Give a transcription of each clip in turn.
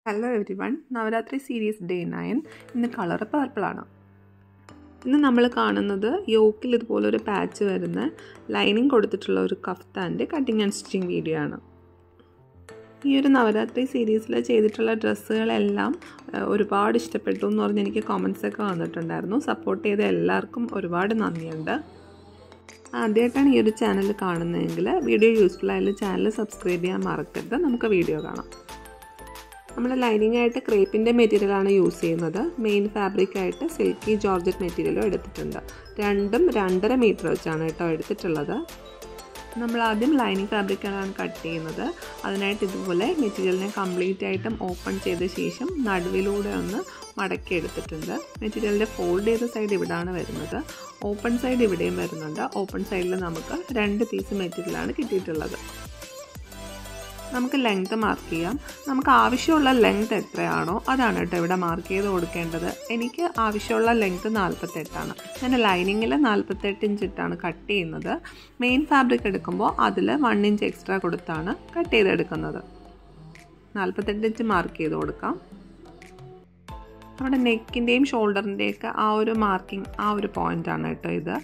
hello everyone Navratri series day nine ഇന്ന് colour പർപ്പിളാണ് ഇന്ന് നമ്മൾ കാണുന്നത് യോക്കിൽ ഇതുപോലൊരു പാച്ച് വരുന്ന ലൈനിങ് കൊടുത്തിട്ടുള്ള ഒരു കഫ്താൻ്റെ കട്ടിങ് ആൻഡ് സ്റ്റിച്ചിങ് വീഡിയോ ആണ് ഈ ഒരു നവരാത്രി സീരീസിൽ ചെയ്തിട്ടുള്ള ഡ്രസ്സുകളെല്ലാം ഏഹ്, ഒരുപാട് ഇഷ്ടപ്പെട്ടു എന്ന് പറഞ്ഞ് എനിക്ക് കമൻസ് ഒക്കെ വന്നിട്ടുണ്ടായിരുന്നു സപ്പോർട്ട് ചെയ്ത എല്ലാവർക്കും ഒരുപാട് നന്ദിയുണ്ട് ആദ്യമായിട്ടാണ് ഈ ഒരു ചാനൽ കാണുന്നതെങ്കിൽ വീഡിയോ യൂസ്ഫുൾ ആയാലും ചാനൽ സബ്സ്ക്രൈബ് ചെയ്യാൻ മറക്കരുത് നമുക്ക് വീഡിയോ കാണാം നമ്മൾ ലൈനിങ് ആയിട്ട് ക്രേപ്പിൻ്റെ മെറ്റീരിയലാണ് യൂസ് ചെയ്യുന്നത് മെയിൻ ഫാബ്രിക് ആയിട്ട് സിൽക്കി ജോർജറ്റ് മെറ്റീരിയലും എടുത്തിട്ടുണ്ട് രണ്ടും രണ്ടര മീറ്റർ വെച്ചാണ് കേട്ടോ എടുത്തിട്ടുള്ളത് നമ്മൾ ആദ്യം ലൈനിങ് ഫാബ്രിക്കാണ് കട്ട് ചെയ്യുന്നത് അതിനായിട്ട് ഇതുപോലെ മെറ്റീരിയലിനെ കംപ്ലീറ്റ് ആയിട്ടും ഓപ്പൺ ചെയ്ത ശേഷം നടുവിലൂടെ ഒന്ന് മടക്കി എടുത്തിട്ടുണ്ട് മെറ്റീരിയലിൻ്റെ ഫോൾഡ് ചെയ്ത സൈഡ് ഇവിടാണ് വരുന്നത് ഓപ്പൺ സൈഡ് ഇവിടെയും വരുന്നുണ്ട് ഓപ്പൺ സൈഡിൽ നമുക്ക് രണ്ട് പീസ് മെറ്റീരിയലാണ് കിട്ടിയിട്ടുള്ളത് നമുക്ക് ലെങ്ത് മാർക്ക് ചെയ്യാം നമുക്ക് ആവശ്യമുള്ള ലെങ്ത് എത്രയാണോ അതാണ് കേട്ടോ ഇവിടെ മാർക്ക് ചെയ്ത് കൊടുക്കേണ്ടത് എനിക്ക് ആവശ്യമുള്ള ലെങ്ത് നാൽപ്പത്തെട്ടാണ് ഞാൻ ലൈനിങ്ങിൽ നാൽപ്പത്തെട്ട് ഇഞ്ച് ഇട്ടാണ് കട്ട് ചെയ്യുന്നത് മെയിൻ ഫാബ്രിക് എടുക്കുമ്പോൾ അതിൽ വൺ ഇഞ്ച് എക്സ്ട്രാ കൊടുത്താണ് കട്ട് ചെയ്തെടുക്കുന്നത് നാൽപ്പത്തെട്ട് ഇഞ്ച് മാർക്ക് ചെയ്ത് കൊടുക്കാം നമ്മുടെ നെക്കിൻ്റെയും ഷോൾഡറിൻ്റെയൊക്കെ ആ ഒരു മാർക്കിംഗ് ആ ഒരു പോയിൻ്റാണ് കേട്ടോ ഇത്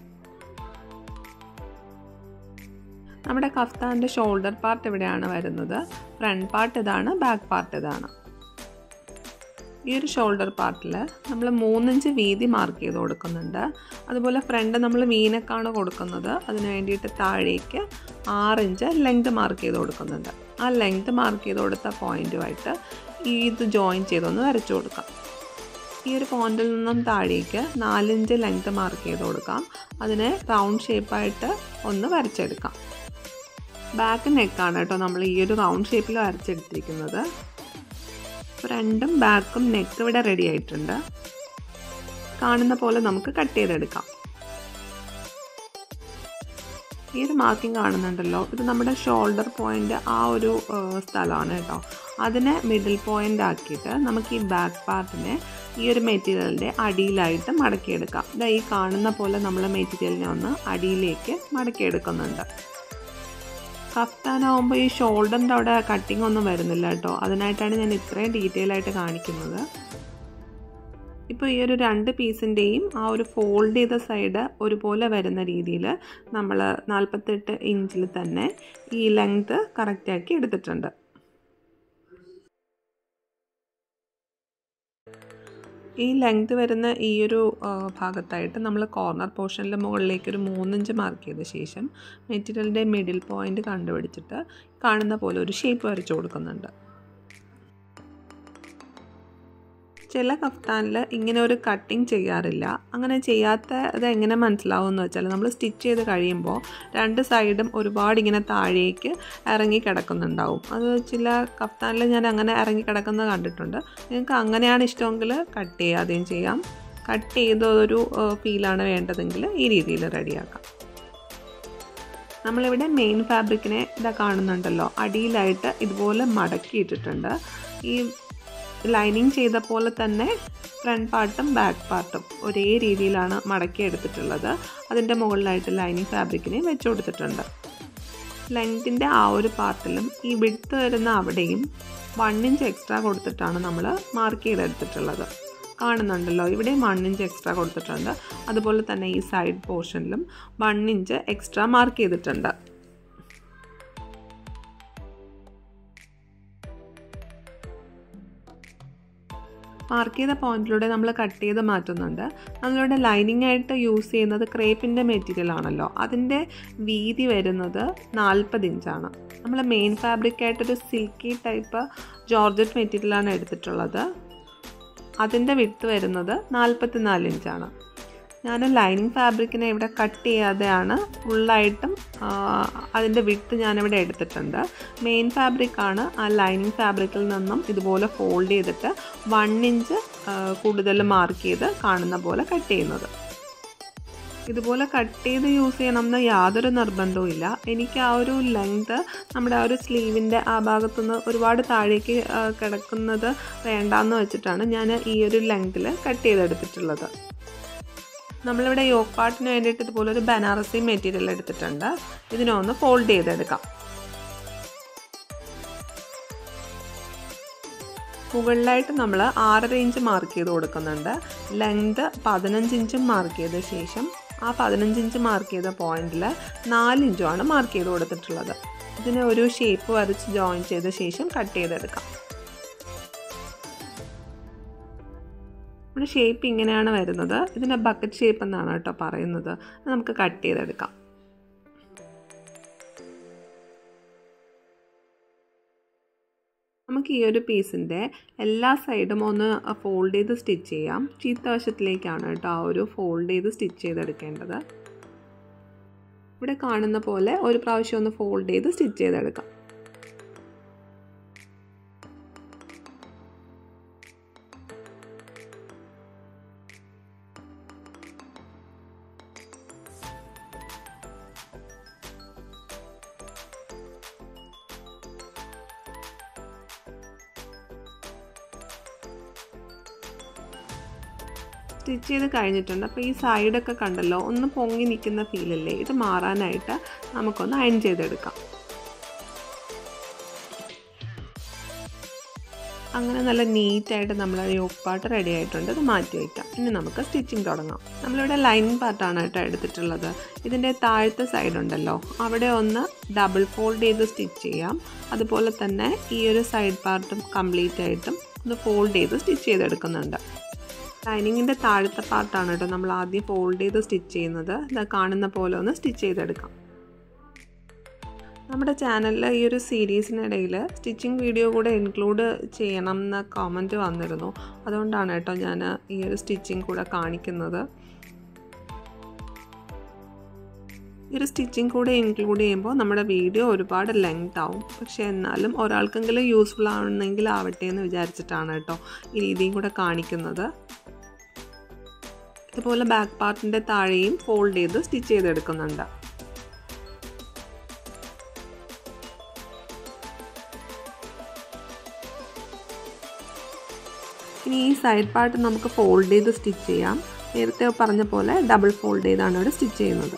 നമ്മുടെ കഫ്താൻ്റെ ഷോൾഡർ പാർട്ട് ഇവിടെയാണ് വരുന്നത് ഫ്രണ്ട് പാർട്ട് ഇതാണ് ബാക്ക് പാർട്ട് ഇതാണ് ഈ ഒരു ഷോൾഡർ പാർട്ടിൽ നമ്മൾ മൂന്നിഞ്ച് വീതി മാർക്ക് ചെയ്ത് കൊടുക്കുന്നുണ്ട് അതുപോലെ ഫ്രണ്ട് നമ്മൾ വീനക്കാണ് കൊടുക്കുന്നത് അതിന് വേണ്ടിയിട്ട് താഴേക്ക് ആറിഞ്ച് ലെങ്ത് മാർക്ക് ചെയ്ത് കൊടുക്കുന്നുണ്ട് ആ ലെങ്ത് മാർക്ക് ചെയ്ത് കൊടുത്ത പോയിൻറ്റുമായിട്ട് ഈ ഇത് ജോയിൻ ചെയ്തൊന്ന് വരച്ചു കൊടുക്കാം ഈ ഒരു പോയിന്റിൽ നിന്നും താഴേക്ക് നാലിഞ്ച് ലെങ്ത് മാർക്ക് ചെയ്ത് കൊടുക്കാം അതിനെ റൗണ്ട് ഷേപ്പായിട്ട് ഒന്ന് വരച്ചെടുക്കാം ബാക്ക് നെക്കാണ് കേട്ടോ നമ്മൾ ഈ ഒരു റൗണ്ട് ഷേപ്പിൽ വരച്ചെടുത്തിരിക്കുന്നത് ഫ്രണ്ടും ബാക്കും നെക്ക് ഇവിടെ റെഡി ആയിട്ടുണ്ട് കാണുന്ന പോലെ നമുക്ക് കട്ട് ചെയ്തെടുക്കാം ഈ ഒരു മാർക്കിംഗ് കാണുന്നുണ്ടല്ലോ ഇത് നമ്മുടെ ഷോൾഡർ പോയിന്റ് ആ ഒരു ഏഹ്, സ്ഥലമാണ് കേട്ടോ അതിനെ മിഡിൽ പോയിന്റ് ആക്കിയിട്ട് നമുക്ക് ഈ ബാക്ക് പാർട്ടിനെ ഈ ഒരു മെറ്റീരിയലിൻ്റെ അടിയിലായിട്ട് മടക്കിയെടുക്കാം ഇതാ ഈ കാണുന്ന പോലെ നമ്മൾ മെറ്റീരിയലിനെ ഒന്ന് അടിയിലേക്ക് മടക്കിയെടുക്കുന്നുണ്ട് കഫ്താനാവുമ്പോൾ ഈ ഷോൾഡറിൻ്റെ അവിടെ കട്ടിംഗ് ഒന്നും വരുന്നില്ല കേട്ടോ അതിനായിട്ടാണ് ഞാൻ ഇത്രയും ഡീറ്റെയിൽ ആയിട്ട് കാണിക്കുന്നത് ഇപ്പോൾ ഈ ഒരു രണ്ട് പീസിൻ്റെയും ആ ഒരു ഫോൾഡ് ചെയ്ത സൈഡ് ഒരുപോലെ വരുന്ന രീതിയിൽ നമ്മൾ നാൽപ്പത്തെട്ട് ഇഞ്ചിൽ തന്നെ ഈ ലെങ്ത് കറക്റ്റാക്കി എടുത്തിട്ടുണ്ട് ഈ ലെങ്ത് വരുന്ന ഈ ഒരു ആ, ഭാഗത്തായിട്ട് നമ്മൾ കോർണർ പോർഷനിൽ മുകളിലേക്ക് ഒരു മൂന്നിഞ്ച് മാർക്ക് ചെയ്ത ശേഷം മെറ്റീരിയലിൻ്റെ മിഡിൽ പോയിന്റ് കണ്ടുപിടിച്ചിട്ട് കാണുന്ന പോലെ ഒരു ഷേപ്പ് വരച്ചു കൊടുക്കുന്നുണ്ട് ചില കഫ്താനിൽ ഇങ്ങനെ ഒരു കട്ടിങ് ചെയ്യാറില്ല അങ്ങനെ ചെയ്യാത്തത് എങ്ങനെ മനസ്സിലാവും എന്ന് വെച്ചാൽ നമ്മൾ സ്റ്റിച്ച് ചെയ്ത് കഴിയുമ്പോൾ രണ്ട് സൈഡും ഒരുപാട് ഇങ്ങനെ താഴേക്ക് ഇറങ്ങി കിടക്കുന്നുണ്ടാവും അത് ചില കഫ്താനിൽ ഞാൻ അങ്ങനെ ഇറങ്ങി കിടക്കുന്നത് കണ്ടിട്ടുണ്ട് നിങ്ങൾക്ക് അങ്ങനെയാണ് ഇഷ്ടമെങ്കിൽ കട്ട് ചെയ്യാതെയും ചെയ്യാം കട്ട് ചെയ്തൊരു ഫീലാണ് വേണ്ടതെങ്കിൽ ഈ രീതിയിൽ റെഡിയാക്കാം നമ്മളിവിടെ മെയിൻ ഫാബ്രിക്കിനെ ഇതാ കാണുന്നുണ്ടല്ലോ അടിയിലായിട്ട് ഇതുപോലെ മടക്കിയിട്ടിട്ടുണ്ട് ഈ ലൈനിങ് ചെയ്ത പോലെ തന്നെ ഫ്രണ്ട് പാർട്ടും ബാക്ക് പാർട്ടും ഒരേ രീതിയിലാണ് മടക്കി എടുത്തിട്ടുള്ളത് അതിൻ്റെ മുകളിലായിട്ട് ലൈനിങ് ഫാബ്രിക്കിനെ വെച്ച് കൊടുത്തിട്ടുണ്ട് ലെങ്തിൻ്റെ ആ ഒരു പാർട്ടിലും ഈ വിടുത്ത് വരുന്ന അവിടെയും വൺ ഇഞ്ച് എക്സ്ട്രാ കൊടുത്തിട്ടാണ് നമ്മൾ മാർക്ക് ചെയ്തെടുത്തിട്ടുള്ളത് കാണുന്നുണ്ടല്ലോ ഇവിടെയും വൺ ഇഞ്ച് എക്സ്ട്രാ കൊടുത്തിട്ടുണ്ട് അതുപോലെ തന്നെ ഈ സൈഡ് പോർഷനിലും വൺ ഇഞ്ച് എക്സ്ട്രാ മാർക്ക് ചെയ്തിട്ടുണ്ട് മാർക്ക് ചെയ്ത പോയിന്റിലൂടെ നമ്മൾ കട്ട് ചെയ്ത് മാറ്റുന്നുണ്ട് നമ്മളിവിടെ ലൈനിങ് ആയിട്ട് യൂസ് ചെയ്യുന്നത് ക്രേപ്പിൻ്റെ മെറ്റീരിയൽ ആണല്ലോ അതിൻ്റെ വീതി വരുന്നത് നാൽപ്പത് ഇഞ്ചാണ് നമ്മൾ മെയിൻ ഫാബ്രിക് ആയിട്ടൊരു സിൽക്കി ടൈപ്പ് ജോർജറ്റ് മെറ്റീരിയലാണ് എടുത്തിട്ടുള്ളത് അതിൻ്റെ വിട്ട് വരുന്നത് നാൽപ്പത്തി നാല് ഇഞ്ചാണ് ഞാൻ ലൈനിങ് ഫാബ്രിക്കിനെ ഇവിടെ കട്ട് ചെയ്യാതെയാണ് ഫുള്ളായിട്ടും അതിൻ്റെ വിട്ട് ഞാനിവിടെ എടുത്തിട്ടുണ്ട് മെയിൻ ഫാബ്രിക്കാണ് ആ ലൈനിങ് ഫാബ്രിക്കിൽ നിന്നും ഇതുപോലെ ഫോൾഡ് ചെയ്തിട്ട് വൺ ഇഞ്ച് കൂടുതൽ മാർക്ക് ചെയ്ത് കാണുന്ന പോലെ കട്ട് ചെയ്യുന്നത് ഇതുപോലെ കട്ട് ചെയ്ത് യൂസ് ചെയ്യണമെന്ന് യാതൊരു നിർബന്ധവും ഇല്ല എനിക്ക് ആ ഒരു ലെങ്ത് നമ്മുടെ ആ ഒരു സ്ലീവിൻ്റെ ആ ഭാഗത്തുനിന്ന് ഒരുപാട് താഴേക്ക് ആ, കിടക്കുന്നത് വേണ്ടാന്ന് വെച്ചിട്ടാണ് ഞാൻ ഈ ഒരു ലെങ്തിൽ കട്ട് ചെയ്തെടുത്തിട്ടുള്ളത് നമ്മളിവിടെ യോഗ് പാർട്ടിന് വേണ്ടിയിട്ട് ഇതുപോലെ ഒരു ബനാറസി മെറ്റീരിയൽ എടുത്തിട്ടുണ്ട് ഇതിനെ ഒന്ന് ഫോൾഡ് ചെയ്തെടുക്കാം മുകളിലായിട്ട് നമ്മൾ ആറര ഇഞ്ച് മാർക്ക് ചെയ്ത് കൊടുക്കുന്നുണ്ട് ലെങ്ത് പതിനഞ്ച് ഇഞ്ചും മാർക്ക് ചെയ്ത ശേഷം ആ പതിനഞ്ച് ഇഞ്ച് മാർക്ക് ചെയ്ത പോയിന്റിൽ നാലിഞ്ചുമാണ് മാർക്ക് ചെയ്ത് കൊടുത്തിട്ടുള്ളത് ഇതിനെ ഒരു ഷേപ്പ് വരച്ച് ജോയിൻ ചെയ്ത ശേഷം കട്ട് ചെയ്തെടുക്കാം നമ്മുടെ ഷേപ്പ് ഇങ്ങനെയാണ് വരുന്നത് ഇതിനെ ബക്കറ്റ് ഷേപ്പ് എന്നാണ് കേട്ടോ പറയുന്നത് നമുക്ക് കട്ട് ചെയ്തെടുക്കാം നമുക്ക് ഈ ഒരു പീസിൻ്റെ എല്ലാ സൈഡും ഒന്ന് ഫോൾഡ് ചെയ്ത് സ്റ്റിച്ച് ചെയ്യാം ചീത്ത വശത്തിലേക്കാണ് കേട്ടോ ആ ഒരു ഫോൾഡ് ചെയ്ത് സ്റ്റിച്ച് ചെയ്തെടുക്കേണ്ടത് ഇവിടെ കാണുന്ന പോലെ ഒരു പ്രാവശ്യം ഒന്ന് ഫോൾഡ് ചെയ്ത് സ്റ്റിച്ച് ചെയ്തെടുക്കാം സ്റ്റിച്ച് ചെയ്ത് കഴിഞ്ഞിട്ടുണ്ട് അപ്പോൾ ഈ സൈഡൊക്കെ കണ്ടല്ലോ ഒന്ന് പൊങ്ങി നിൽക്കുന്ന ഫീലല്ലേ ഇത് മാറാനായിട്ട് നമുക്കൊന്ന് അയൺ ചെയ്തെടുക്കാം അങ്ങനെ നല്ല നീറ്റായിട്ട് നമ്മൾ യോക്ക് പാർട്ട് റെഡി ആയിട്ടുണ്ട് ഇത് മാറ്റി വയ്ക്കാം ഇനി നമുക്ക് സ്റ്റിച്ചിങ് തുടങ്ങാം നമ്മളിവിടെ ലൈനിങ് പാർട്ടാണ് കേട്ടോ എടുത്തിട്ടുള്ളത് ഇതിൻ്റെ താഴത്തെ സൈഡ് ഉണ്ടല്ലോ അവിടെ ഒന്ന് ഡബിൾ ഫോൾഡ് ചെയ്ത് സ്റ്റിച്ച് ചെയ്യാം അതുപോലെ തന്നെ ഈ ഒരു സൈഡ് പാർട്ടും കംപ്ലീറ്റ് ആയിട്ടും ഒന്ന് ഫോൾഡ് ചെയ്ത് സ്റ്റിച്ച് ചെയ്തെടുക്കുന്നുണ്ട് ലൈനിങ്ങിൻ്റെ താഴത്തെ പാർട്ടാണ് കേട്ടോ നമ്മൾ ആദ്യം ഫോൾഡ് ചെയ്ത് സ്റ്റിച്ച് ചെയ്യുന്നത് ഇത് കാണുന്ന പോലെ ഒന്ന് സ്റ്റിച്ച് ചെയ്തെടുക്കാം നമ്മുടെ ചാനലിൽ ഈ ഒരു സീരീസിനിടയിൽ സ്റ്റിച്ചിങ് വീഡിയോ കൂടെ ഇൻക്ലൂഡ് ചെയ്യണം എന്ന കമൻറ്റ് വന്നിരുന്നു അതുകൊണ്ടാണ് കേട്ടോ ഞാൻ ഈ ഒരു സ്റ്റിച്ചിങ് കൂടെ കാണിക്കുന്നത് ഈ ഒരു സ്റ്റിച്ചിങ് കൂടെ ഇൻക്ലൂഡ് ചെയ്യുമ്പോൾ നമ്മുടെ വീഡിയോ ഒരുപാട് ലെങ്ത് ആവും പക്ഷേ എന്നാലും ഒരാൾക്കെങ്കിലും യൂസ്ഫുൾ ആവണമെങ്കിൽ ആവട്ടെ എന്ന് വിചാരിച്ചിട്ടാണ് കേട്ടോ ഈ രീതിയും കൂടെ കാണിക്കുന്നത് ഇതുപോലെ ബാക്ക് പാർട്ടിൻ്റെ താഴെയും ഫോൾഡ് ചെയ്ത് സ്റ്റിച്ച് ചെയ്തെടുക്കുന്നുണ്ട് ഇനി ഈ സൈഡ് പാർട്ട് നമുക്ക് ഫോൾഡ് ചെയ്ത് സ്റ്റിച്ച് ചെയ്യാം നേരത്തെ പറഞ്ഞ പോലെ ഡബിൾ ഫോൾഡ് ചെയ്താണ് ഇവിടെ സ്റ്റിച്ച് ചെയ്യുന്നത്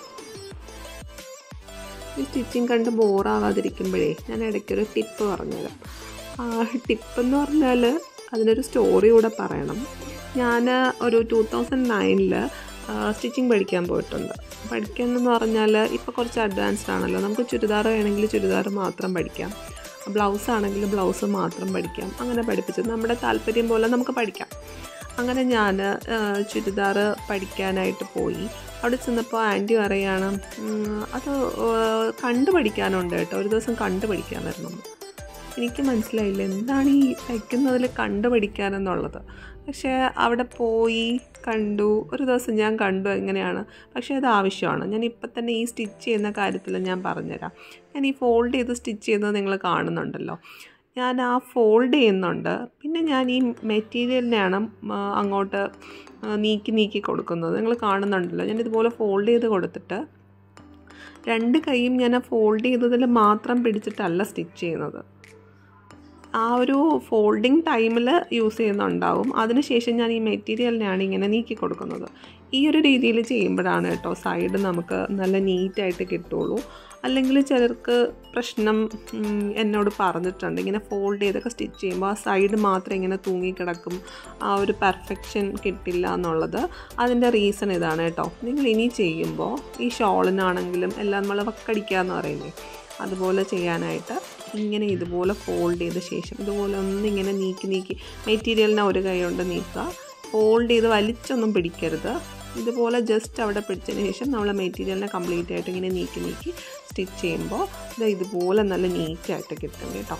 ഈ സ്റ്റിച്ചിങ് കണ്ട് ബോറാവാതിരിക്കുമ്പോഴേ ഞാൻ ഇടയ്ക്കൊരു ടിപ്പ് പറഞ്ഞുതരാം ആ ടിപ്പ് എന്ന് പറഞ്ഞാൽ അതിനൊരു സ്റ്റോറി കൂടെ പറയണം ഞാൻ ഒരു ടു തൗസൻഡ് നയനിൽ സ്റ്റിച്ചിങ് പഠിക്കാൻ പോയിട്ടുണ്ട് പഠിക്കാൻ എന്ന് പറഞ്ഞാൽ ഇപ്പോൾ കുറച്ച് അഡ്വാൻസ്ഡ് ആണല്ലോ നമുക്ക് ചുരിദാർ വേണമെങ്കിൽ ചുരിദാർ മാത്രം പഠിക്കാം ബ്ലൗസ് ആണെങ്കിൽ ബ്ലൗസ് മാത്രം പഠിക്കാം അങ്ങനെ പഠിപ്പിച്ചത് നമ്മുടെ താല്പര്യം പോലെ നമുക്ക് പഠിക്കാം അങ്ങനെ ഞാൻ ചുരിദാർ പഠിക്കാനായിട്ട് പോയി അവിടെ ചെന്നപ്പോൾ ആൻറ്റി പറയാണ് അത് കണ്ടു പഠിക്കാനുണ്ട് കേട്ടോ ഒരു ദിവസം കണ്ടു പഠിക്കാൻ വരണം എനിക്ക് മനസ്സിലായില്ല എന്താണ് ഈ തയ്ക്കുന്നതിൽ കണ്ടു പഠിക്കാനെന്നുള്ളത് പക്ഷേ അവിടെ പോയി കണ്ടു ഒരു ദിവസം ഞാൻ കണ്ടു എങ്ങനെയാണ് പക്ഷേ അത് ആവശ്യമാണ് ഞാൻ ഇപ്പം തന്നെ ഈ സ്റ്റിച്ച് ചെയ്യുന്ന കാര്യത്തിൽ ഞാൻ പറഞ്ഞുതരാം ഞാൻ ഈ ഫോൾഡ് ചെയ്ത് സ്റ്റിച്ച് ചെയ്യുന്നത് നിങ്ങൾ കാണുന്നുണ്ടല്ലോ ഞാൻ ആ ഫോൾഡ് ചെയ്യുന്നുണ്ട് പിന്നെ ഞാൻ ഈ മെറ്റീരിയലിനെയാണ് അങ്ങോട്ട് നീക്കി നീക്കി കൊടുക്കുന്നത് നിങ്ങൾ കാണുന്നുണ്ടല്ലോ ഞാൻ ഇതുപോലെ ഫോൾഡ് ചെയ്ത് കൊടുത്തിട്ട് രണ്ട് കൈയും ഞാൻ ഫോൾഡ് ചെയ്തതിൽ മാത്രം പിടിച്ചിട്ടല്ല സ്റ്റിച്ച് ചെയ്യുന്നത് ആ ഒരു ഫോൾഡിങ് ടൈമിൽ യൂസ് ചെയ്യുന്നുണ്ടാവും അതിനുശേഷം ഞാൻ ഈ മെറ്റീരിയലിനെയാണ് ഇങ്ങനെ നീക്കി കൊടുക്കുന്നത് ഈ ഒരു രീതിയിൽ ചെയ്യുമ്പോഴാണ് കേട്ടോ സൈഡ് നമുക്ക് നല്ല നീറ്റായിട്ട് കിട്ടുള്ളൂ അല്ലെങ്കിൽ ചിലർക്ക് പ്രശ്നം എന്നോട് പറഞ്ഞിട്ടുണ്ട് ഇങ്ങനെ ഫോൾഡ് ചെയ്തൊക്കെ സ്റ്റിച്ച് ചെയ്യുമ്പോൾ ആ സൈഡ് മാത്രം ഇങ്ങനെ തൂങ്ങിക്കിടക്കും ആ ഒരു പെർഫെക്ഷൻ കിട്ടില്ല എന്നുള്ളത് അതിൻ്റെ റീസൺ ഇതാണ് കേട്ടോ നിങ്ങൾ ഇനി ചെയ്യുമ്പോൾ ഈ ഷോളിനാണെങ്കിലും എല്ലാം നമ്മൾ വക്കടിക്കുക എന്ന് പറയില്ലേ അതുപോലെ ചെയ്യാനായിട്ട് ഇങ്ങനെ ഇതുപോലെ ഫോൾഡ് ചെയ്ത ശേഷം ഇതുപോലെ ഒന്നിങ്ങനെ നീക്കി നീക്കി മെറ്റീരിയലിനെ ഒരു കൈ കൊണ്ട് നീക്കുക ഫോൾഡ് ചെയ്ത് വലിച്ചൊന്നും പിടിക്കരുത് ഇതുപോലെ ജസ്റ്റ് അവിടെ പിടിച്ചതിന് ശേഷം നമ്മൾ മെറ്റീരിയലിനെ കംപ്ലീറ്റ് ആയിട്ട് ഇങ്ങനെ നീക്കി നീക്കി സ്റ്റിച്ച് ചെയ്യുമ്പോൾ ഇത് ഇതുപോലെ നല്ല നീറ്റായിട്ട് കിട്ടും കേട്ടോ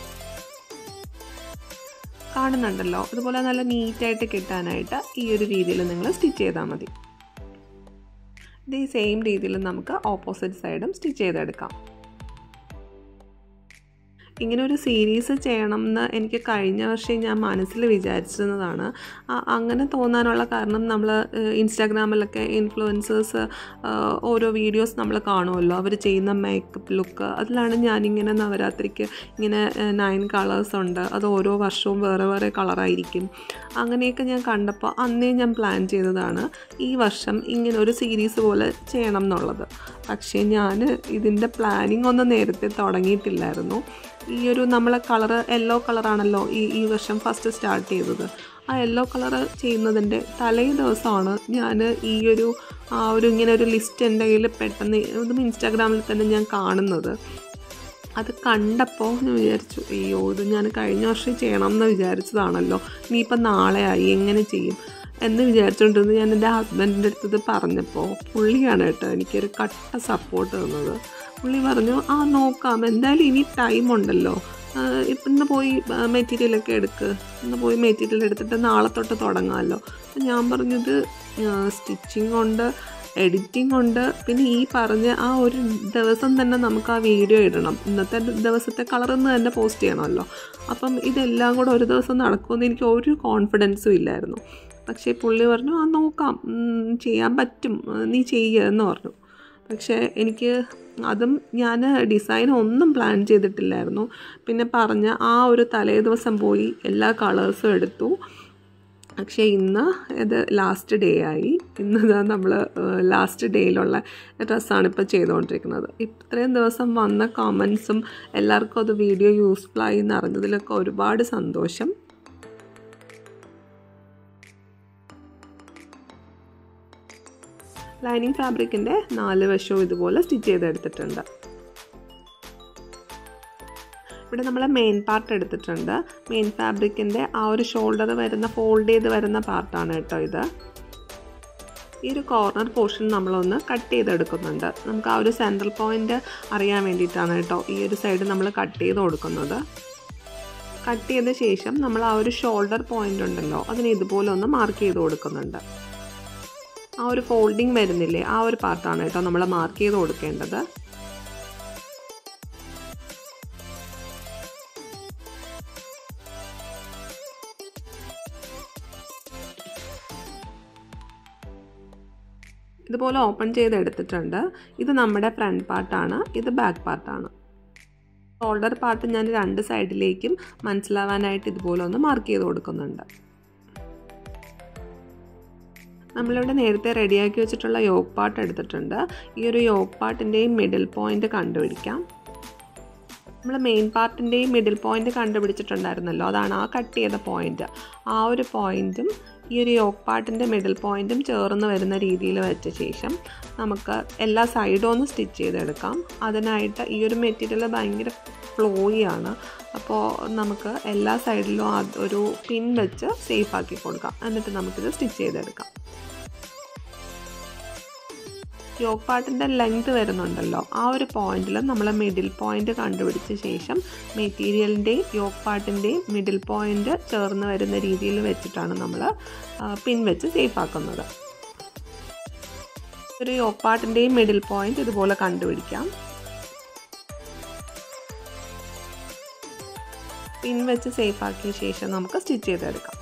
കാണുന്നുണ്ടല്ലോ ഇതുപോലെ നല്ല നീറ്റായിട്ട് കിട്ടാനായിട്ട് ഈ ഒരു രീതിയിൽ നിങ്ങൾ സ്റ്റിച്ച് ചെയ്താൽ മതി ഇതേ സെയിം രീതിയിൽ നമുക്ക് ഓപ്പോസിറ്റ് സൈഡും സ്റ്റിച്ച് ചെയ്തെടുക്കാം ഇങ്ങനെ ഒരു സീരീസ് ചെയ്യണം എന്ന് എനിക്ക് കഴിഞ്ഞ വർഷം ഞാൻ മനസ്സിൽ വിചാരിച്ചിരുന്നതാണ് അങ്ങനെ തോന്നാനുള്ള കാരണം നമ്മൾ ഇൻസ്റ്റാഗ്രാമിലൊക്കെ ഇൻഫ്ലുവൻസേഴ്സ് ഓരോ വീഡിയോസ് നമ്മൾ കാണുമല്ലോ അവർ ചെയ്യുന്ന മേക്കപ്പ് ലുക്ക് അതിലാണ് ഞാനിങ്ങനെ നവരാത്രിക്ക് ഇങ്ങനെ നയൻ കളേഴ്സ് ഉണ്ട് അത് ഓരോ വർഷവും വേറെ വേറെ കളറായിരിക്കും അങ്ങനെയൊക്കെ ഞാൻ കണ്ടപ്പോൾ അന്നേ ഞാൻ പ്ലാൻ ചെയ്തതാണ് ഈ വർഷം ഇങ്ങനെ ഒരു സീരീസ് പോലെ ചെയ്യണം എന്നുള്ളത് പക്ഷേ ഞാൻ ഇതിൻ്റെ പ്ലാനിങ് ഒന്നും നേരത്തെ തുടങ്ങിയിട്ടില്ലായിരുന്നു ഈ ഒരു നമ്മളെ കളറ് യെല്ലോ കളറാണല്ലോ ഈ ഈ വർഷം ഫസ്റ്റ് സ്റ്റാർട്ട് ചെയ്തത് ആ യെല്ലോ കളർ ചെയ്യുന്നതിൻ്റെ തലേ ദിവസമാണ് ഞാൻ ഈ ഒരു ആ ഒരു ഇങ്ങനെ ഒരു ലിസ്റ്റ് എൻ്റെ കയ്യിൽ പെട്ടെന്ന് ഇതും ഇൻസ്റ്റാഗ്രാമിൽ തന്നെ ഞാൻ കാണുന്നത് അത് കണ്ടപ്പോൾ ഞാൻ വിചാരിച്ചു അയ്യോ ഇത് ഞാൻ കഴിഞ്ഞ വർഷം ചെയ്യണം എന്ന് വിചാരിച്ചതാണല്ലോ ഇനിയിപ്പം നാളെ ആയി എങ്ങനെ ചെയ്യും എന്ന് വിചാരിച്ചുകൊണ്ടിരുന്ന് ഞാൻ എൻ്റെ ഹസ്ബൻഡിൻ്റെ അടുത്ത് ഇത് പറഞ്ഞപ്പോൾ പുള്ളിയാണ് കേട്ടോ എനിക്കൊരു കട്ട സപ്പോർട്ട് തന്നത് പുള്ളി പറഞ്ഞു ആ നോക്കാം എന്തായാലും ഇനി ടൈം ഉണ്ടല്ലോ ഇപ്പം ഇന്ന് പോയി മെറ്റീരിയലൊക്കെ എടുക്ക് ഇന്ന് പോയി മെറ്റീരിയൽ എടുത്തിട്ട് നാളെ തൊട്ട് തുടങ്ങാമല്ലോ അപ്പം ഞാൻ പറഞ്ഞത് സ്റ്റിച്ചിങ് ഉണ്ട് എഡിറ്റിംഗ് ഉണ്ട് പിന്നെ ഈ പറഞ്ഞ ആ ഒരു ദിവസം തന്നെ നമുക്ക് ആ വീഡിയോ ഇടണം ഇന്നത്തെ ദിവസത്തെ കളറിന്ന് തന്നെ പോസ്റ്റ് ചെയ്യണമല്ലോ അപ്പം ഇതെല്ലാം കൂടെ ഒരു ദിവസം നടക്കുമെന്ന് എനിക്ക് ഒരു കോൺഫിഡൻസും ഇല്ലായിരുന്നു പക്ഷേ പുള്ളി പറഞ്ഞു ആ നോക്കാം ചെയ്യാൻ പറ്റും നീ ചെയ്യുക എന്ന് പറഞ്ഞു പക്ഷേ എനിക്ക് അതും ഞാൻ ഡിസൈൻ ഒന്നും പ്ലാൻ ചെയ്തിട്ടില്ലായിരുന്നു പിന്നെ പറഞ്ഞ ആ ഒരു തലേ ദിവസം പോയി എല്ലാ കളേഴ്സും എടുത്തു പക്ഷേ ഇന്ന് ഇത് ലാസ്റ്റ് ഡേ ആയി ഇന്ന് നമ്മൾ ലാസ്റ്റ് ഡേയിലുള്ള ഡ്രസ്സാണ് ഇപ്പോൾ ചെയ്തുകൊണ്ടിരിക്കുന്നത് ഇത്രയും ദിവസം വന്ന കമൻസും എല്ലാവർക്കും അത് വീഡിയോ യൂസ്ഫുൾ ആയി എന്ന് അറിഞ്ഞതിലൊക്കെ ഒരുപാട് സന്തോഷം ലൈനിങ് ഫാബ്രിക്കിൻ്റെ നാല് വശവും ഇതുപോലെ സ്റ്റിച്ച് ചെയ്തെടുത്തിട്ടുണ്ട് ഇവിടെ നമ്മൾ മെയിൻ പാർട്ട് എടുത്തിട്ടുണ്ട് മെയിൻ ഫാബ്രിക്കിൻ്റെ ആ ഒരു ഷോൾഡർ വരുന്ന ഫോൾഡ് ചെയ്ത് വരുന്ന പാർട്ടാണ് കേട്ടോ ഇത് ഈ ഒരു കോർണർ പോർഷൻ നമ്മളൊന്ന് കട്ട് ചെയ്തെടുക്കുന്നുണ്ട് നമുക്ക് ആ ഒരു സെൻട്രൽ പോയിൻ്റ് അറിയാൻ വേണ്ടിയിട്ടാണ് കേട്ടോ ഈ ഒരു സൈഡ് നമ്മൾ കട്ട് ചെയ്ത് കൊടുക്കുന്നത് കട്ട് ചെയ്ത ശേഷം നമ്മൾ ആ ഒരു ഷോൾഡർ പോയിൻ്റ് ഉണ്ടല്ലോ അതിന് ഇതുപോലെ ഒന്ന് മാർക്ക് ചെയ്ത് കൊടുക്കുന്നുണ്ട് ആ ഒരു ഫോൾഡിങ് വരുന്നില്ലേ ആ ഒരു പാർട്ടാണ് കേട്ടോ നമ്മൾ മാർക്ക് ചെയ്ത് കൊടുക്കേണ്ടത് ഇതുപോലെ ഓപ്പൺ ചെയ്തെടുത്തിട്ടുണ്ട് ഇത് നമ്മുടെ ഫ്രണ്ട് പാർട്ടാണ് ഇത് ബാക്ക് പാർട്ടാണ് ഷോൾഡർ പാർട്ട് ഞാൻ രണ്ട് സൈഡിലേക്കും മനസ്സിലാവാനായിട്ട് ഇതുപോലെ ഒന്ന് മാർക്ക് ചെയ്ത് കൊടുക്കുന്നുണ്ട് നമ്മളിവിടെ നേരത്തെ റെഡിയാക്കി വെച്ചിട്ടുള്ള യോഗ് പാർട്ട് എടുത്തിട്ടുണ്ട് ഈ ഒരു യോഗ് പാർട്ടിൻ്റെയും മിഡിൽ പോയിൻ്റ് കണ്ടുപിടിക്കാം നമ്മൾ മെയിൻ പാർട്ടിൻ്റെയും മിഡിൽ പോയിൻ്റ് കണ്ടുപിടിച്ചിട്ടുണ്ടായിരുന്നല്ലോ അതാണ് ആ കട്ട് ചെയ്ത പോയിൻ്റ് ആ ഒരു പോയിൻറ്റും ഈ ഒരു യോഗ് പാർട്ടിൻ്റെ മിഡിൽ പോയിൻറ്റും ചേർന്ന് വരുന്ന രീതിയിൽ വെച്ച ശേഷം നമുക്ക് എല്ലാ സൈഡും ഒന്ന് സ്റ്റിച്ച് ചെയ്തെടുക്കാം അതിനായിട്ട് ഈ ഒരു മെറ്റീരിയൽ ഭയങ്കര ഫ്ലോയിയാണ് അപ്പോൾ നമുക്ക് എല്ലാ സൈഡിലും ഒരു പിൻ വെച്ച് സേഫ് ആക്കി കൊടുക്കാം എന്നിട്ട് നമുക്കിത് സ്റ്റിച്ച് ചെയ്തെടുക്കാം യോഗ് പാർട്ടിൻ്റെ ലെങ്ത് വരുന്നുണ്ടല്ലോ ആ ഒരു പോയിന്റിൽ നമ്മൾ മിഡിൽ പോയിന്റ് കണ്ടുപിടിച്ച ശേഷം മെറ്റീരിയലിൻ്റെയും യോഗ് പാർട്ടിൻ്റെയും മിഡിൽ പോയിന്റ് ചേർന്ന് വരുന്ന രീതിയിൽ വെച്ചിട്ടാണ് നമ്മൾ പിൻ വെച്ച് സേഫ് ആക്കുന്നത് ഒരു യോഗ് പാർട്ടിൻ്റെയും മിഡിൽ പോയിന്റ് ഇതുപോലെ കണ്ടുപിടിക്കാം പിൻ വെച്ച് സേഫ് ആക്കിയ ശേഷം നമുക്ക് സ്റ്റിച്ച് ചെയ്തെടുക്കാം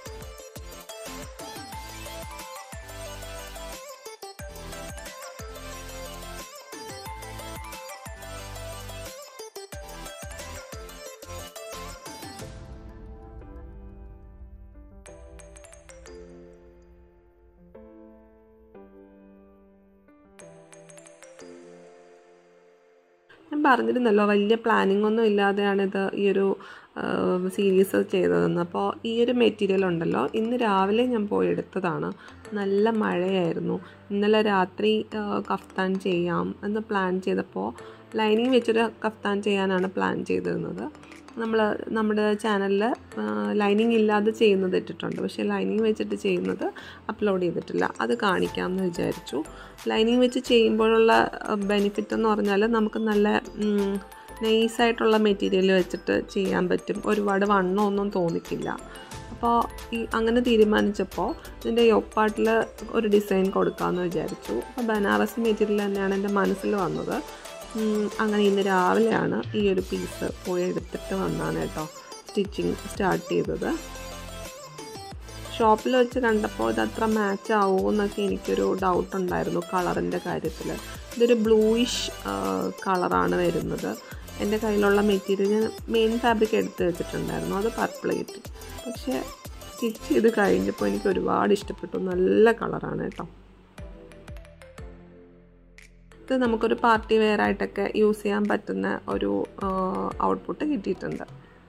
ഞാൻ പറഞ്ഞിരുന്നല്ലോ വലിയ പ്ലാനിങ് ഒന്നും ഇല്ലാതെയാണ് ഇത് ഈ ഒരു സീരീസ് ചെയ്തതെന്ന് അപ്പോൾ ഈ ഒരു മെറ്റീരിയൽ ഉണ്ടല്ലോ ഇന്ന് രാവിലെ ഞാൻ പോയി എടുത്തതാണ് നല്ല മഴയായിരുന്നു ഇന്നലെ രാത്രി കഫ്താൻ ചെയ്യാം എന്ന് പ്ലാൻ ചെയ്തപ്പോൾ ലൈനിങ് വെച്ചൊരു കഫ്താൻ ചെയ്യാനാണ് പ്ലാൻ ചെയ്തിരുന്നത് നമ്മൾ നമ്മുടെ ചാനലിൽ ലൈനിങ് ഇല്ലാതെ ചെയ്യുന്നത് ഇട്ടിട്ടുണ്ട് പക്ഷേ ലൈനിങ് വെച്ചിട്ട് ചെയ്യുന്നത് അപ്ലോഡ് ചെയ്തിട്ടില്ല അത് കാണിക്കാമെന്ന് വിചാരിച്ചു ലൈനിങ് വെച്ച് ചെയ്യുമ്പോഴുള്ള ബെനിഫിറ്റ് എന്ന് പറഞ്ഞാൽ നമുക്ക് നല്ല നൈസായിട്ടുള്ള മെറ്റീരിയൽ വെച്ചിട്ട് ചെയ്യാൻ പറ്റും ഒരുപാട് വണ്ണമൊന്നും തോന്നിക്കില്ല അപ്പോൾ ഈ അങ്ങനെ തീരുമാനിച്ചപ്പോൾ ഇതിൻ്റെ യോപ്പാട്ടിൽ ഒരു ഡിസൈൻ കൊടുക്കാമെന്ന് വിചാരിച്ചു അപ്പോൾ ബനാറസി മെറ്റീരിയൽ തന്നെയാണ് എൻ്റെ മനസ്സിൽ വന്നത് അങ്ങനെ ഇന്ന് രാവിലെയാണ് ഈ ഒരു പീസ് പോയി എടുത്തിട്ട് വന്നാണ് കേട്ടോ സ്റ്റിച്ചിങ് സ്റ്റാർട്ട് ചെയ്തത് ഷോപ്പിൽ വെച്ച് കണ്ടപ്പോൾ ഇത് അത്ര മാച്ച് ആവുമോ എന്നൊക്കെ എനിക്കൊരു ഡൗട്ട് ഉണ്ടായിരുന്നു കളറിൻ്റെ കാര്യത്തിൽ ഇതൊരു ബ്ലൂയിഷ് കളറാണ് വരുന്നത് എൻ്റെ കയ്യിലുള്ള മെറ്റീരിയൽ ഞാൻ മെയിൻ ഫാബ്രിക് എടുത്ത് വെച്ചിട്ടുണ്ടായിരുന്നു അത് പർപ്പിൾ കിട്ടി പക്ഷേ സ്റ്റിച്ച് ചെയ്ത് കഴിഞ്ഞപ്പോൾ എനിക്ക് ഒരുപാട് ഇഷ്ടപ്പെട്ടു നല്ല കളറാണ് കേട്ടോ ഇത് നമുക്കൊരു പാർട്ടി വെയർ ആയിട്ടൊക്കെ യൂസ് ചെയ്യാൻ പറ്റുന്ന ഒരു ഔട്ട്പുട്ട് കിട്ടിയിട്ടുണ്ട്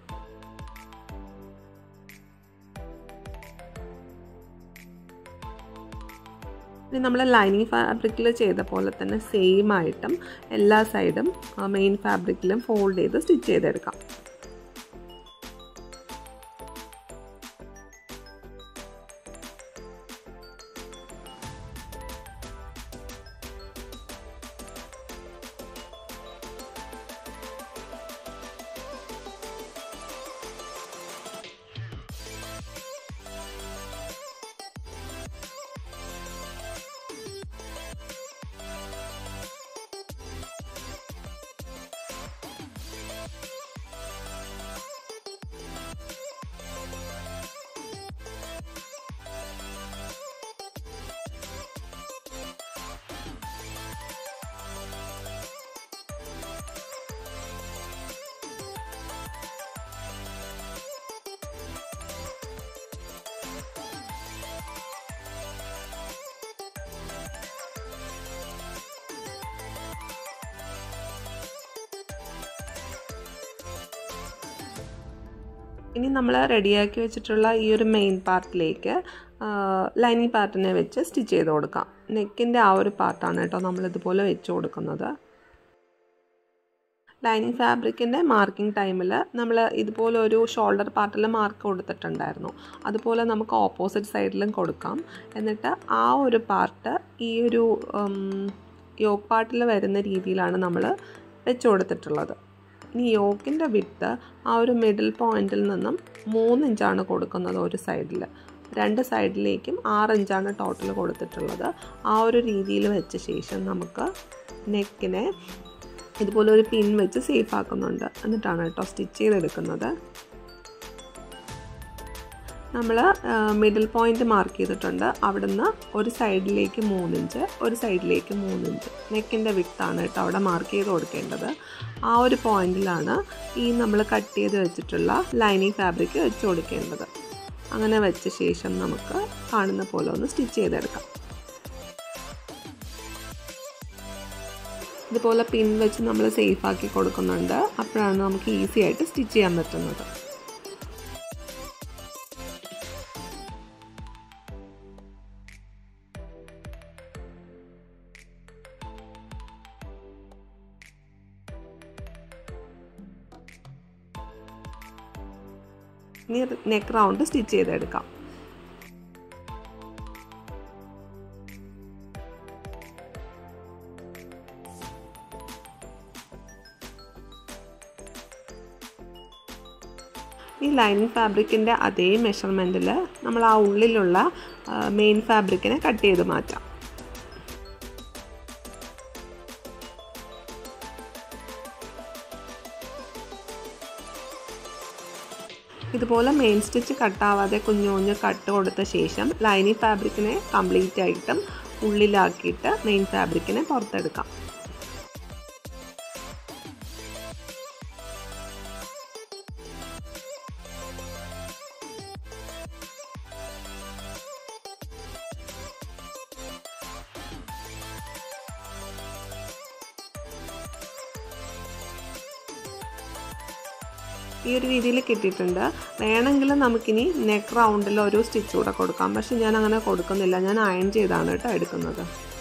ഇനി നമ്മൾ ലൈനിങ് ഫാബ്രിക്കിൽ ചെയ്ത പോലെ തന്നെ സെയിം ആയിട്ടും എല്ലാ സൈഡും മെയിൻ ഫാബ്രിക്കിലും ഫോൾഡ് ചെയ്ത് സ്റ്റിച്ച് ചെയ്തെടുക്കാം ഇനി നമ്മൾ റെഡിയാക്കി വെച്ചിട്ടുള്ള ഈ ഒരു മെയിൻ പാർട്ടിലേക്ക് ലൈനിങ് പാർട്ടിനെ വെച്ച് സ്റ്റിച്ച് ചെയ്ത് കൊടുക്കാം നെക്കിൻ്റെ ആ ഒരു പാർട്ടാണ് കേട്ടോ നമ്മളിതുപോലെ വെച്ച് കൊടുക്കുന്നത് ലൈനിങ് ഫാബ്രിക്കിൻ്റെ മാർക്കിംഗ് ടൈമിൽ നമ്മൾ ഇതുപോലെ ഒരു ഷോൾഡർ പാർട്ടിൽ മാർക്ക് കൊടുത്തിട്ടുണ്ടായിരുന്നു അതുപോലെ നമുക്ക് ഓപ്പോസിറ്റ് സൈഡിലും കൊടുക്കാം എന്നിട്ട് ആ ഒരു പാർട്ട് ഈ ഒരു യോക്ക് പാർട്ടിൽ വരുന്ന രീതിയിലാണ് നമ്മൾ വെച്ച് കൊടുത്തിട്ടുള്ളത് ഇനി യോക്കിൻ്റെ വിട്ട് ആ ഒരു മിഡിൽ പോയിന്റിൽ നിന്നും മൂന്ന് ഇഞ്ചാണ് കൊടുക്കുന്നത് ഒരു സൈഡിൽ രണ്ട് സൈഡിലേക്കും ആറ് ഇഞ്ചാണ് ടോട്ടൽ കൊടുത്തിട്ടുള്ളത് ആ ഒരു രീതിയിൽ വെച്ച ശേഷം നമുക്ക് നെക്കിനെ ഇതുപോലെ ഒരു പിൻ വെച്ച് സേഫ് ആക്കുന്നുണ്ട് എന്നിട്ടാണ് കേട്ടോ സ്റ്റിച്ച് ചെയ്തെടുക്കുന്നത് നമ്മൾ മിഡിൽ പോയിന്റ് മാർക്ക് ചെയ്തിട്ടുണ്ട് അവിടുന്ന് ഒരു സൈഡിലേക്ക് മൂന്നിഞ്ച് ഒരു സൈഡിലേക്ക് മൂന്നിഞ്ച് നെക്കിൻ്റെ വിട്ടാണ് കേട്ടോ അവിടെ മാർക്ക് ചെയ്ത് കൊടുക്കേണ്ടത് ആ ഒരു പോയിന്റിലാണ് ഈ നമ്മൾ കട്ട് ചെയ്ത് വെച്ചിട്ടുള്ള ലൈനിങ് ഫാബ്രിക് വെച്ച് കൊടുക്കേണ്ടത് അങ്ങനെ വെച്ച ശേഷം നമുക്ക് കാണുന്ന പോലെ ഒന്ന് സ്റ്റിച്ച് ചെയ്തെടുക്കാം ഇതുപോലെ പിൻ വെച്ച് നമ്മൾ സേഫ് ആക്കി കൊടുക്കുന്നുണ്ട് അപ്പോഴാണ് നമുക്ക് ഈസി ആയിട്ട് സ്റ്റിച്ച് ചെയ്യാൻ പറ്റുന്നത് ഇനി നെക്ക് റൗണ്ട് സ്റ്റിച്ച് ചെയ്തെടുക്കാം ഈ ലൈനിങ് ഫാബ്രിക്കിൻ്റെ അതേ മെഷർമെൻറ്റിൽ നമ്മൾ ആ ഉള്ളിലുള്ള മെയിൻ ഫാബ്രിക്കിനെ കട്ട് ചെയ്ത് മാറ്റാം ഇതുപോലെ മെയിൻ സ്റ്റിച്ച് കട്ടാവാതെ കുഞ്ഞു കുഞ്ഞു കട്ട് കൊടുത്ത ശേഷം ലൈനിങ് ഫാബ്രിക്കിനെ കംപ്ലീറ്റ് ആയിട്ടും ഉള്ളിലാക്കിയിട്ട് മെയിൻ ഫാബ്രിക്കിനെ പുറത്തെടുക്കാം ഈ ഒരു രീതിയിൽ കിട്ടിയിട്ടുണ്ട് വേണമെങ്കിൽ നമുക്കിനി നെക്ക് റൗണ്ടിൽ ഒരു സ്റ്റിച്ച് കൂടെ കൊടുക്കാം പക്ഷെ ഞാൻ അങ്ങനെ കൊടുക്കുന്നില്ല ഞാൻ അയൺ ചെയ്താണ് കേട്ടോ എടുക്കുന്നത്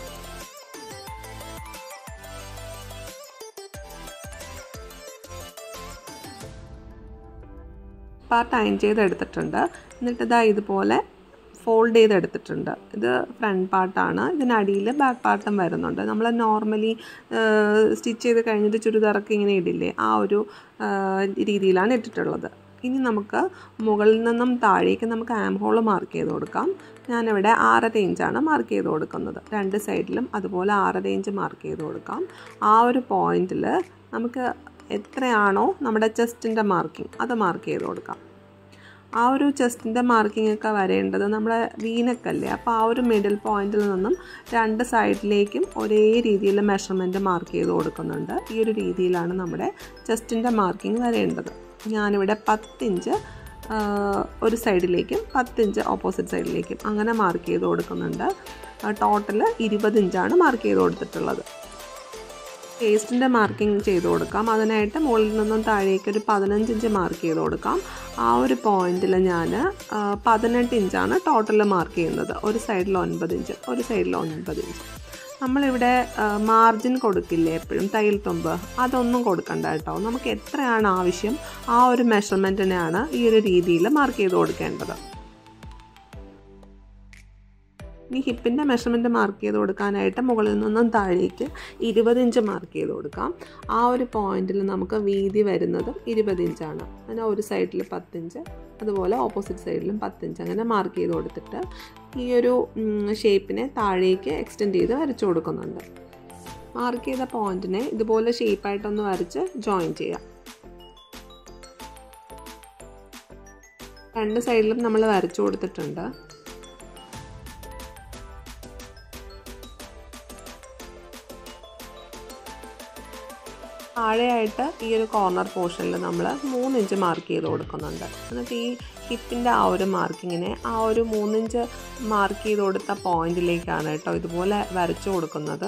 പാർട്ട് അയൺ ചെയ്തെടുത്തിട്ടുണ്ട് എന്നിട്ട് ഇതാ ഇതുപോലെ ഫോൾഡ് ചെയ്തെടുത്തിട്ടുണ്ട് ഇത് ഫ്രണ്ട് പാർട്ടാണ് ഇതിനടിയിൽ ബാക്ക് പാർട്ടും വരുന്നുണ്ട് നമ്മൾ നോർമലി സ്റ്റിച്ച് ചെയ്ത് കഴിഞ്ഞിട്ട് ചുരിദാറൊക്കെ ഇങ്ങനെ ഇടില്ലേ ആ ഒരു രീതിയിലാണ് ഇട്ടിട്ടുള്ളത് ഇനി നമുക്ക് മുകളിൽ നിന്നും താഴേക്ക് നമുക്ക് ആം ഹോൾ മാർക്ക് ചെയ്ത് കൊടുക്കാം ഞാനിവിടെ ആറര ഇഞ്ചാണ് മാർക്ക് ചെയ്ത് കൊടുക്കുന്നത് രണ്ട് സൈഡിലും അതുപോലെ ആറര ഇഞ്ച് മാർക്ക് ചെയ്ത് കൊടുക്കാം ആ ഒരു പോയിന്റിൽ നമുക്ക് എത്രയാണോ നമ്മുടെ ചെസ്റ്റിൻ്റെ മാർക്കിംഗ് അത് മാർക്ക് ചെയ്ത് കൊടുക്കാം ആ ഒരു ചെസ്റ്റിൻ്റെ മാർക്കിംഗ് ഒക്കെ വരേണ്ടത് നമ്മുടെ വീനക്കല്ലേ അപ്പോൾ ആ ഒരു മിഡിൽ പോയിന്റിൽ നിന്നും രണ്ട് സൈഡിലേക്കും ഒരേ രീതിയിൽ മെഷർമെൻറ്റ് മാർക്ക് ചെയ്ത് കൊടുക്കുന്നുണ്ട് ഈ ഒരു രീതിയിലാണ് നമ്മുടെ ചെസ്റ്റിൻ്റെ മാർക്കിംഗ് വരേണ്ടത് ഞാനിവിടെ പത്തിഞ്ച് ഒരു സൈഡിലേക്കും പത്തിഞ്ച് ഓപ്പോസിറ്റ് സൈഡിലേക്കും അങ്ങനെ മാർക്ക് ചെയ്ത് കൊടുക്കുന്നുണ്ട് ടോട്ടൽ ഇരുപത് ഇഞ്ചാണ് മാർക്ക് ചെയ്ത് കൊടുത്തിട്ടുള്ളത് പേസ്റ്റിൻ്റെ മാർക്കിംഗ് ചെയ്ത് കൊടുക്കാം അതിനായിട്ട് മുകളിൽ നിന്നും താഴേക്ക് ഒരു പതിനഞ്ച് ഇഞ്ച് മാർക്ക് ചെയ്ത് കൊടുക്കാം ആ ഒരു പോയിന്റിൽ ഞാൻ പതിനെട്ട് ഇഞ്ചാണ് ടോട്ടൽ മാർക്ക് ചെയ്യുന്നത് ഒരു സൈഡിൽ ഒൻപത് ഇഞ്ച് ഒരു സൈഡിൽ ഒൻപത് ഇഞ്ച് നമ്മളിവിടെ മാർജിൻ കൊടുക്കില്ലേ എപ്പോഴും തയ്യൽ തുമ്പ് അതൊന്നും കൊടുക്കണ്ട കേട്ടോ നമുക്ക് എത്രയാണ് ആവശ്യം ആ ഒരു മെഷർമെൻറ്റിനെയാണ് ഈ ഒരു രീതിയിൽ മാർക്ക് ചെയ്ത് കൊടുക്കേണ്ടത് ഇനി ഹിപ്പിൻ്റെ മെഷർമെൻറ്റ് മാർക്ക് ചെയ്ത് കൊടുക്കാനായിട്ട് മുകളിൽ നിന്നും താഴേക്ക് ഇരുപത് ഇഞ്ച് മാർക്ക് ചെയ്ത് കൊടുക്കാം ആ ഒരു പോയിന്റിൽ നമുക്ക് വീതി വരുന്നത് ഇരുപത് ഇഞ്ചാണ് അങ്ങനെ ഒരു സൈഡിൽ പത്തിഞ്ച് അതുപോലെ ഓപ്പോസിറ്റ് സൈഡിലും പത്തിഞ്ച് അങ്ങനെ മാർക്ക് ചെയ്ത് കൊടുത്തിട്ട് ഈ ഒരു ഷേപ്പിനെ താഴേക്ക് എക്സ്റ്റെൻഡ് ചെയ്ത് വരച്ചു കൊടുക്കുന്നുണ്ട് മാർക്ക് ചെയ്ത പോയിന്റിനെ ഇതുപോലെ ഷേപ്പായിട്ടൊന്ന് വരച്ച് ജോയിൻ ചെയ്യാം രണ്ട് സൈഡിലും നമ്മൾ വരച്ചു കൊടുത്തിട്ടുണ്ട് താഴെയായിട്ട് ഈ ഒരു കോർണർ പോർഷനിൽ നമ്മൾ മൂന്ന് ഇഞ്ച് മാർക്ക് ചെയ്ത് കൊടുക്കുന്നുണ്ട് എന്നിട്ട് ഈ ഹിപ്പിൻ്റെ ആ ഒരു മാർക്കിങ്ങിനെ ആ ഒരു മൂന്നിഞ്ച് മാർക്ക് ചെയ്ത് കൊടുത്ത പോയിന്റിലേക്കാണ് കേട്ടോ ഇതുപോലെ വരച്ചു കൊടുക്കുന്നത്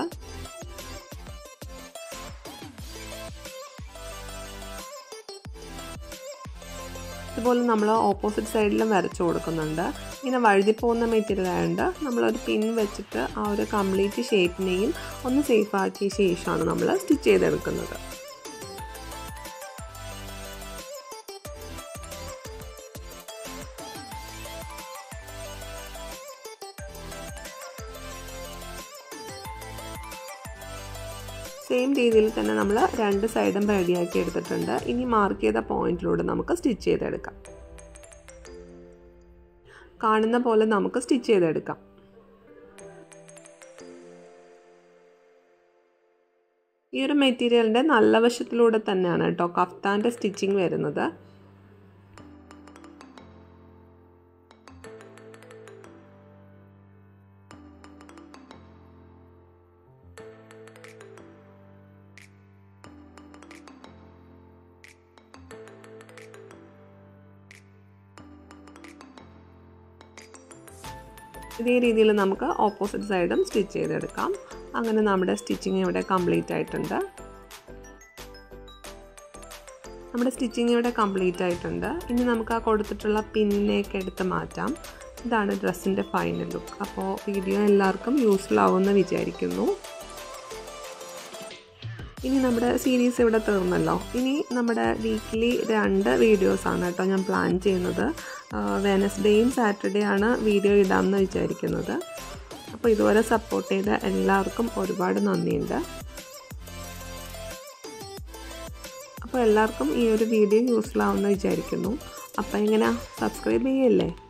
ഇതുപോലെ നമ്മൾ ഓപ്പോസിറ്റ് സൈഡിലും വരച്ചു കൊടുക്കുന്നുണ്ട് ഇങ്ങനെ വഴുതി പോകുന്ന മെറ്റീരിയൽ ആയതുകൊണ്ട് നമ്മളൊരു പിൻ വെച്ചിട്ട് ആ ഒരു കംപ്ലീറ്റ് ഷേപ്പിനെയും ഒന്ന് സേഫ് ആക്കിയ ശേഷമാണ് നമ്മൾ സ്റ്റിച്ച് ചെയ്തെടുക്കുന്നത് സെയിം രീതിയിൽ തന്നെ നമ്മൾ രണ്ട് സൈഡും റെഡിയാക്കി എടുത്തിട്ടുണ്ട് ഇനി മാർക്ക് ചെയ്ത പോയിന്റിലൂടെ നമുക്ക് സ്റ്റിച്ച് ചെയ്തെടുക്കാം കാണുന്ന പോലെ നമുക്ക് സ്റ്റിച്ച് ചെയ്തെടുക്കാം ഈ ഒരു മെറ്റീരിയലിൻ്റെ നല്ല വശത്തിലൂടെ തന്നെയാണ് കേട്ടോ കഫ്താൻ്റെ സ്റ്റിച്ചിങ് വരുന്നത് ഇതേ രീതിയിൽ നമുക്ക് ഓപ്പോസിറ്റ് സൈഡും സ്റ്റിച്ച് ചെയ്തെടുക്കാം അങ്ങനെ നമ്മുടെ സ്റ്റിച്ചിങ് ഇവിടെ കംപ്ലീറ്റ് ആയിട്ടുണ്ട് നമ്മുടെ സ്റ്റിച്ചിങ് ഇവിടെ കംപ്ലീറ്റ് ആയിട്ടുണ്ട് ഇനി നമുക്ക് ആ കൊടുത്തിട്ടുള്ള പിന്നിനെയൊക്കെ എടുത്ത് മാറ്റാം ഇതാണ് ഡ്രസ്സിൻ്റെ ഫൈനൽ ലുക്ക് അപ്പോൾ വീഡിയോ എല്ലാവർക്കും യൂസ്ഫുൾ ആവുമെന്ന് വിചാരിക്കുന്നു ഇനി നമ്മുടെ സീരീസ് ഇവിടെ തീർന്നല്ലോ ഇനി നമ്മുടെ വീക്കിലി രണ്ട് വീഡിയോസാണ് കേട്ടോ ഞാൻ പ്ലാൻ ചെയ്യുന്നത് വെനസ്ഡേയും സാറ്റർഡേ ആണ് വീഡിയോ ഇടാമെന്ന് വിചാരിക്കുന്നത് അപ്പോൾ ഇതുവരെ സപ്പോർട്ട് ചെയ്ത എല്ലാവർക്കും ഒരുപാട് നന്ദിയുണ്ട് അപ്പോൾ എല്ലാവർക്കും ഈ ഒരു വീഡിയോ യൂസ്ഫുൾ ആവുമെന്ന് വിചാരിക്കുന്നു അപ്പോൾ എങ്ങനെയാ സബ്സ്ക്രൈബ് ചെയ്യല്ലേ